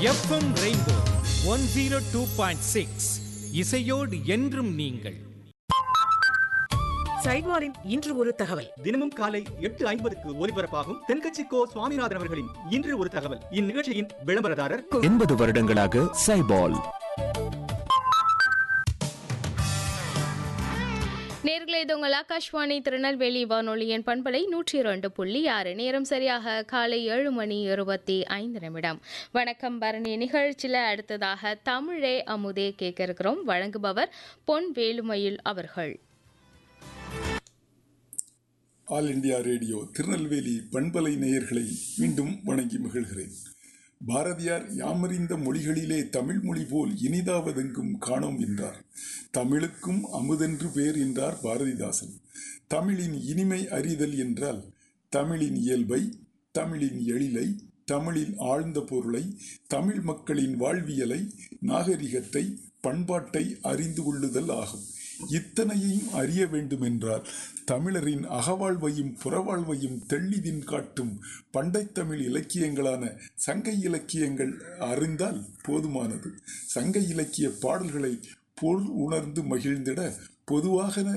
FM Rainbow one zero two point six இசையோடு என்றும் நீங்கள் சைட்வாரின் இன்று ஒரு தகவல் தினமும் காலை எட்டு ஐம்பதுக்கு ஒலிபரப்பாகும் தென்கட்சி கோ சுவாமிநாதன் அவர்களின் இன்று ஒரு தகவல் இந்நிகழ்ச்சியின் விளம்பரதாரர் எண்பது வருடங்களாக சைபால் நேர்களே இது உங்கள் ஆகாஷ்வாணி திருநெல்வேலி வானொலியின் பண்பலை நூற்றி இரண்டு புள்ளி ஆறு நேரம் சரியாக காலை ஏழு மணி இருபத்தி ஐந்து நிமிடம் வணக்கம் பரணி நிகழ்ச்சியில் அடுத்ததாக தமிழே அமுதே கேட்க இருக்கிறோம் வழங்குபவர் பொன் வேலுமயில் அவர்கள் ஆல் இந்தியா ரேடியோ திருநெல்வேலி பண்பலை நேயர்களை மீண்டும் வணங்கி மகிழ்கிறேன் பாரதியார் யாமறிந்த மொழிகளிலே தமிழ் மொழி போல் இனிதாவதெங்கும் காணோம் என்றார் தமிழுக்கும் அமுதென்று பேர் என்றார் பாரதிதாசன் தமிழின் இனிமை அறிதல் என்றால் தமிழின் இயல்பை தமிழின் எழிலை தமிழின் ஆழ்ந்த பொருளை தமிழ் மக்களின் வாழ்வியலை நாகரிகத்தை பண்பாட்டை அறிந்து கொள்ளுதல் ஆகும் இத்தனையையும் அறிய வேண்டுமென்றால் தமிழரின் அகவாழ்வையும் புறவாழ்வையும் தெள்ளிதின் காட்டும் பண்டைத் தமிழ் இலக்கியங்களான சங்க இலக்கியங்கள் அறிந்தால் போதுமானது சங்க இலக்கிய பாடல்களை பொருள் உணர்ந்து மகிழ்ந்திட பொதுவாக